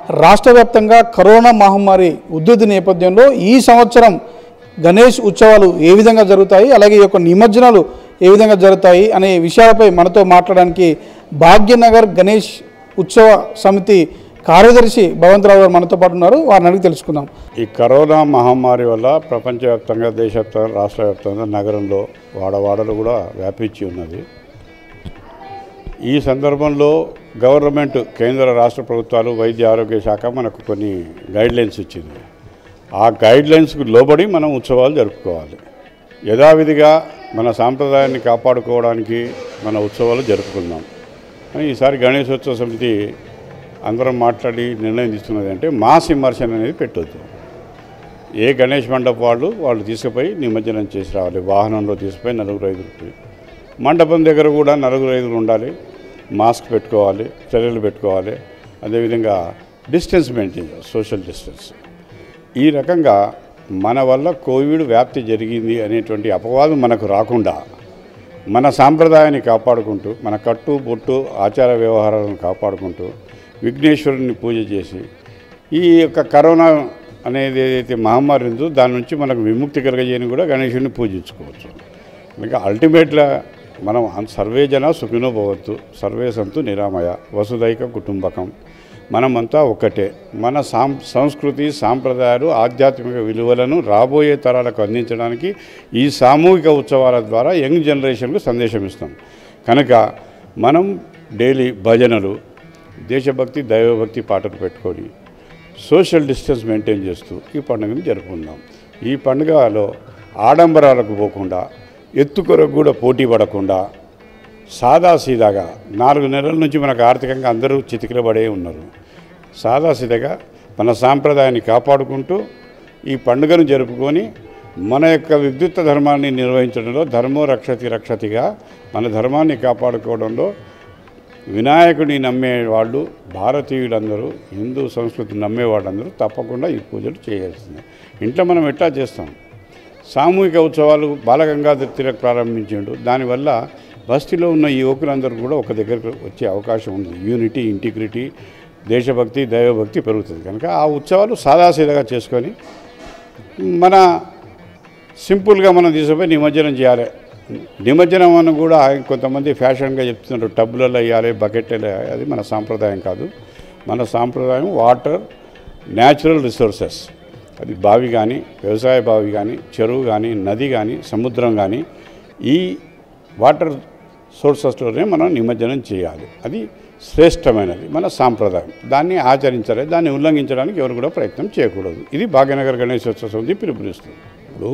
రాష్ట్ర వ్యాప్తంగా కరోనా మహమ్మారి ఉద్ధృతి నేపథ్యంలో ఈ సంవత్సరం గణేష్ ఉత్సవాలు ఏ విధంగా జరుగుతాయి అలాగే ఈ యొక్క నిమజ్జనాలు ఏ విధంగా జరుగుతాయి అనే విషయాలపై మనతో మాట్లాడడానికి భాగ్యనగర్ గణేష్ ఉత్సవ సమితి కార్యదర్శి భగవంతరావు గారు మనతో పాటు ఉన్నారు వారిని అడిగి తెలుసుకుందాం ఈ కరోనా మహమ్మారి వల్ల ప్రపంచవ్యాప్తంగా దేశవ్యాప్తంగా రాష్ట్ర వ్యాప్తంగా నగరంలో వాడవాడలు కూడా వ్యాపించి ఉన్నది ఈ సందర్భంలో గవర్నమెంట్ కేంద్ర రాష్ట్ర ప్రభుత్వాలు వైద్య ఆరోగ్య శాఖ మనకు కొన్ని గైడ్లైన్స్ ఇచ్చింది ఆ గైడ్లైన్స్కు లోబడి మనం ఉత్సవాలు జరుపుకోవాలి యథావిధిగా మన సాంప్రదాయాన్ని కాపాడుకోవడానికి మన ఉత్సవాలు జరుపుకుందాం అని ఈసారి గణేశోత్సవ సమితి అందరం మాట్లాడి నిర్ణయం తీసుకున్నది అంటే మాస్ ఇమర్షన్ అనేది పెట్టొద్దు ఏ గణేష్ మండపం వాళ్ళు వాళ్ళు తీసుకుపోయి నిమజ్జనం చేసి రావాలి వాహనంలో తీసుకుపోయి నలుగురు ఐదుగురు మండపం దగ్గర కూడా నలుగురు ఐదుగురు ఉండాలి మాస్క్ పెట్టుకోవాలి చర్యలు పెట్టుకోవాలి అదేవిధంగా డిస్టెన్స్ మెయింటైన్ చేయాలి సోషల్ డిస్టెన్స్ ఈ రకంగా మన వల్ల కోవిడ్ వ్యాప్తి జరిగింది అనేటువంటి అపవాదం మనకు రాకుండా మన సాంప్రదాయాన్ని కాపాడుకుంటూ మన కట్టు బొట్టు ఆచార వ్యవహారాలను కాపాడుకుంటూ విఘ్నేశ్వరుని పూజ చేసి ఈ యొక్క కరోనా అనేది ఏదైతే మహమ్మారి ఉందో దాని నుంచి మనకు విముక్తి కలగజేయని కూడా గణేశుడిని పూజించుకోవచ్చు ఇంకా అల్టిమేట్గా మనం అన్- సర్వే జన సుఖినో భవత్తు సర్వే సంతు నిరామయ వసుదైక కుటుంబకం మనమంతా ఒక్కటే మన సాం సంస్కృతి సాంప్రదాయాలు ఆధ్యాత్మిక విలువలను రాబోయే తరాలకు అందించడానికి ఈ సామూహిక ఉత్సవాల ద్వారా యంగ్ జనరేషన్కు సందేశం ఇస్తాం కనుక మనం డైలీ భజనలు దేశభక్తి దైవభక్తి పాటలు పెట్టుకొని సోషల్ డిస్టెన్స్ మెయింటైన్ చేస్తూ ఈ పండుగను జరుపుకుందాం ఈ పండుగలో ఆడంబరాలకు పోకుండా ఎత్తు కొరకు కూడా పోటీ పడకుండా సాదాసీదాగా నాలుగు నెలల నుంచి మనకు ఆర్థికంగా అందరూ చితికిలబడే ఉన్నారు సాదాసీదాగా మన సాంప్రదాయాన్ని కాపాడుకుంటూ ఈ పండుగను జరుపుకొని మన యొక్క విద్యుత్ ధర్మాన్ని నిర్వహించడంలో ధర్మో రక్షతి రక్షతిగా మన ధర్మాన్ని కాపాడుకోవడంలో వినాయకుడిని నమ్మే వాళ్ళు భారతీయులందరూ హిందూ సంస్కృతిని నమ్మే వాళ్ళందరూ తప్పకుండా ఈ పూజలు చేయాల్సిందే ఇంట్లో మనం ఎట్లా చేస్తాం సామూహిక ఉత్సవాలు బాలగంగాధర్ తిలక్ ప్రారంభించిండు దానివల్ల బస్తీలో ఉన్న ఈ యువకులందరూ కూడా ఒక దగ్గరకు వచ్చే అవకాశం ఉంది యూనిటీ ఇంటిగ్రిటీ దేశభక్తి దైవభక్తి పెరుగుతుంది కనుక ఆ ఉత్సవాలు సాదాసీదాగా చేసుకొని మన సింపుల్గా మనం తీసుకుపోయి నిమజ్జనం చేయాలి నిమజ్జనం అని కూడా కొంతమంది ఫ్యాషన్గా చెప్తున్నారు టబ్బులలో వేయాలి బకెట్లలో వేయాలి అది మన సాంప్రదాయం కాదు మన సాంప్రదాయం వాటర్ న్యాచురల్ రిసోర్సెస్ అది బావి కానీ వ్యవసాయ బావి కానీ చెరువు కానీ నది కానీ సముద్రం కానీ ఈ వాటర్ సోర్సెస్లోనే మనం నిమజ్జనం చేయాలి అది శ్రేష్టమైనది మన సాంప్రదాయం దాన్ని ఆచరించాలి దాన్ని ఉల్లంఘించడానికి ఎవరు కూడా ప్రయత్నం చేయకూడదు ఇది భాగ్యనగర్ గణేశోత్సవ సమితి పిలుపునిస్తుంది ఇప్పుడు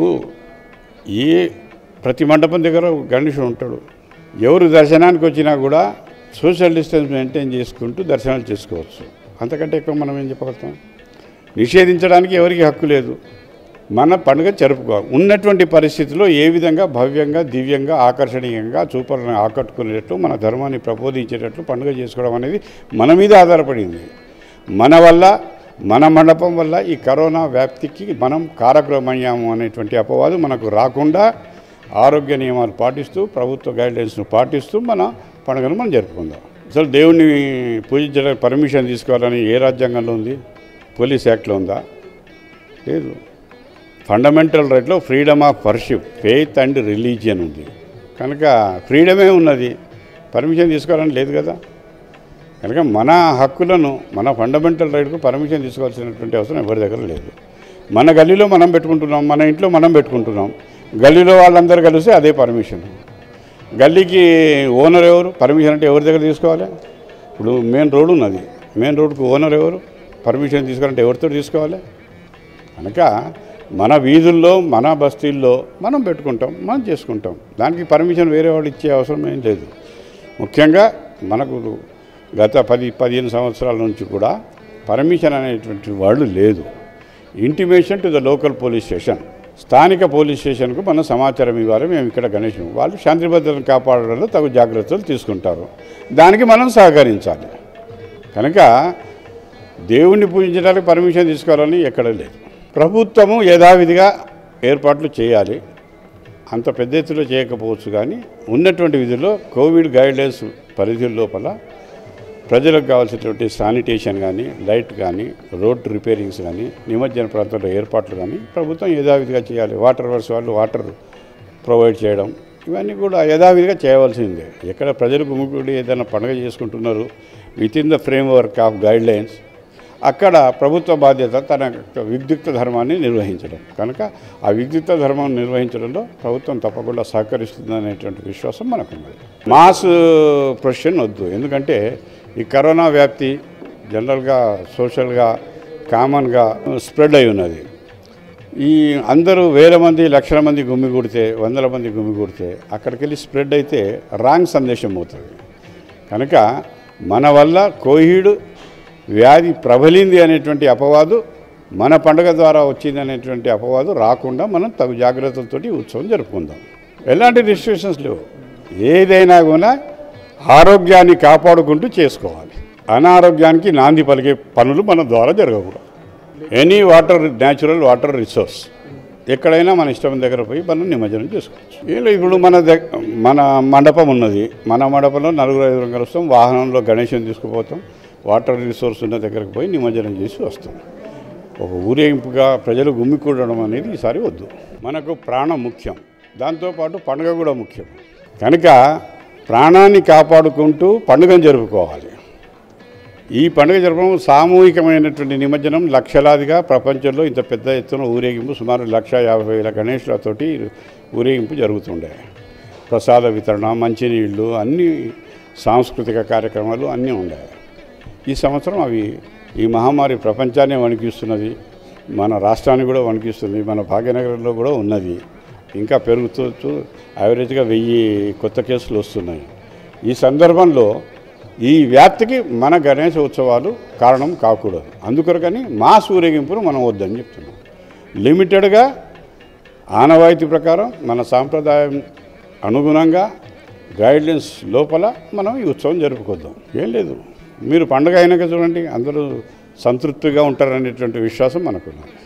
ఏ ప్రతి మండపం దగ్గర గణేశుడు ఉంటాడు ఎవరు దర్శనానికి వచ్చినా కూడా సోషల్ డిస్టెన్స్ మెయింటైన్ చేసుకుంటూ దర్శనాలు చేసుకోవచ్చు అంతకంటే ఎక్కువ మనం ఏం చెప్పగలుగుతాం నిషేధించడానికి ఎవరికి హక్కు లేదు మన పండుగ జరుపుకోవాలి ఉన్నటువంటి పరిస్థితిలో ఏ విధంగా భవ్యంగా దివ్యంగా ఆకర్షణీయంగా చూపలను ఆకట్టుకునేటట్లు మన ధర్మాన్ని ప్రబోధించేటట్లు పండుగ చేసుకోవడం అనేది మన మీద ఆధారపడింది మన వల్ల మన మండపం వల్ల ఈ కరోనా వ్యాప్తికి మనం కారకులమయ్యాము అనేటువంటి అపవాదు మనకు రాకుండా ఆరోగ్య నియమాలు పాటిస్తూ ప్రభుత్వ గైడ్లైన్స్ను పాటిస్తూ మన పండుగను మనం జరుపుకుందాం అసలు దేవుణ్ణి పూజించడానికి పర్మిషన్ తీసుకోవాలని ఏ రాజ్యాంగంలో ఉంది పోలీస్ యాక్ట్లో ఉందా లేదు ఫండమెంటల్ రైట్లో freedom of worship faith and religion ఉంది కనుక ఫ్రీడమే ఉన్నది పర్మిషన్ తీసుకోవాలని లేదు కదా కనుక మన హక్కులను మన ఫండమెంటల్ రైట్కు పర్మిషన్ తీసుకోవాల్సినటువంటి అవసరం ఎవరి దగ్గర లేదు మన గల్లీలో మనం పెట్టుకుంటున్నాం మన ఇంట్లో మనం పెట్టుకుంటున్నాం గల్లీలో వాళ్ళందరూ కలిసి అదే పర్మిషన్ గల్లీకి ఓనర్ ఎవరు పర్మిషన్ అంటే ఎవరి దగ్గర తీసుకోవాలి ఇప్పుడు మెయిన్ రోడ్ ఉన్నది మెయిన్ రోడ్కు ఓనర్ ఎవరు పర్మిషన్ తీసుకోవాలంటే ఎవరితో తీసుకోవాలి కనుక మన వీధుల్లో మన బస్తీల్లో మనం పెట్టుకుంటాం మనం చేసుకుంటాం దానికి పర్మిషన్ వేరే వాడు ఇచ్చే అవసరం ఏం లేదు ముఖ్యంగా మనకు గత పది పదిహేను సంవత్సరాల నుంచి కూడా పర్మిషన్ అనేటువంటి వాళ్ళు లేదు intimation to the local police station స్థానిక పోలీస్ స్టేషన్కు మనం సమాచారం ఇవ్వాలి మేము ఇక్కడ గణేష్ వాళ్ళు శాంతి భద్రతను కాపాడడంలో తగు జాగ్రత్తలు తీసుకుంటారు దానికి మనం సహకరించాలి కనుక దేవుణ్ణి పూజించడానికి పర్మిషన్ తీసుకోవాలని ఎక్కడ లేదు ప్రభుత్వము యథావిధిగా ఏర్పాట్లు చేయాలి అంత పెద్ద ఎత్తులో చేయకపోవచ్చు కానీ ఉన్నటువంటి విధుల్లో కోవిడ్ గైడ్లైన్స్ పరిధి లోపల ప్రజలకు కావాల్సినటువంటి శానిటేషన్ కానీ లైట్ కానీ రోడ్ రిపేరింగ్స్ కానీ నిమజ్జన ప్రాంతంలో ఏర్పాట్లు కానీ ప్రభుత్వం యథావిధిగా చేయాలి వాటర్ వర్క్స్ వాళ్ళు వాటర్ ప్రొవైడ్ చేయడం ఇవన్నీ కూడా యథావిధిగా చేయవలసిందే ఎక్కడ ప్రజలు గుమికూడి ఏదైనా పండుగ చేసుకుంటున్నారు within the framework of guidelines అక్కడ ప్రభుత్వ బాధ్యత తన యొక్క విద్యుక్త ధర్మాన్ని నిర్వహించడం కనుక ఆ విద్యుక్త ధర్మం నిర్వహించడంలో ప్రభుత్వం తప్పకుండా సహకరిస్తుంది అనేటువంటి విశ్వాసం మనకున్నది మాస్ ప్రొఫెషన్ వద్దు ఎందుకంటే ఈ కరోనా వ్యాప్తి జనరల్గా సోషల్గా కామన్గా స్ప్రెడ్ అయి ఉన్నది ఈ అందరూ వేల మంది లక్షల మంది గుమిగూడితే వందల మంది గుమిగూడితే అక్కడికి వెళ్ళి స్ప్రెడ్ అయితే రాంగ్ సందేశం అవుతుంది కనుక మన వల్ల కోహిడ్ వ్యాధి ప్రబలింది అనేటువంటి అపవాదు మన పండుగ ద్వారా వచ్చింది అనేటువంటి అపవాదు రాకుండా మనం తగు జాగ్రత్తలతోటి ఈ ఉత్సవం జరుపుకుందాం ఎలాంటి రిస్ట్రిక్షన్స్ లేవు ఏదైనా కూడా ఆరోగ్యాన్ని కాపాడుకుంటూ చేసుకోవాలి అనారోగ్యానికి నాంది పలికే పనులు మన ద్వారా జరగకూడదు any water natural water resource ఎక్కడైనా మన ఇష్టం దగ్గర పోయి మనం నిమజ్జనం చేసుకోవచ్చు ఏం లేదు ఇప్పుడు మన దగ్ మన మండపం ఉన్నది మన మండపంలో నలుగురు ఐదుగురు కలుస్తాం వాహనంలో గణేషుని తీసుకుపోతాం వాటర్ రిసోర్స్ ఉన్న దగ్గరకు పోయి నిమజ్జనం చేసి వస్తాం ఒక ఊరేగింపుగా ప్రజలు గుమ్మికూడడం అనేది ఈసారి వద్దు మనకు ప్రాణం ముఖ్యం దాంతోపాటు పండుగ కూడా ముఖ్యం కనుక ప్రాణాన్ని కాపాడుకుంటూ పండుగను జరుపుకోవాలి ఈ పండుగ జరపడం సామూహికమైనటువంటి నిమజ్జనం లక్షలాదిగా ప్రపంచంలో ఇంత పెద్ద ఎత్తున ఊరేగింపు సుమారు లక్ష యాభై వేల గణేష్లతోటి ఊరేగింపు జరుగుతుండే ప్రసాద వితరణ మంచినీళ్ళు అన్ని సాంస్కృతిక కార్యక్రమాలు అన్నీ ఉన్నాయి ఈ సంవత్సరం అవి ఈ మహమ్మారి ప్రపంచాన్ని వణికిస్తున్నది మన రాష్ట్రాన్ని కూడా వణికిస్తుంది మన భాగ్యనగరంలో కూడా ఉన్నది ఇంకా పెరుగుతూ యావరేజ్గా వెయ్యి కొత్త కేసులు వస్తున్నాయి ఈ సందర్భంలో ఈ వ్యాప్తికి మన గణేశ ఉత్సవాలు కారణం కాకూడదు అందుకొరకని మాస్ ఊరేగింపును మనం వద్దని చెప్తున్నాం లిమిటెడ్గా ఆనవాయితీ ప్రకారం మన సాంప్రదాయం అనుగుణంగా గైడ్లైన్స్ లోపల మనం ఈ ఉత్సవం జరుపుకొద్దాం ఏం లేదు మీరు పండగ అయినాక చూడండి అందరూ సంతృప్తిగా ఉంటారనేటువంటి విశ్వాసం మనకున్నది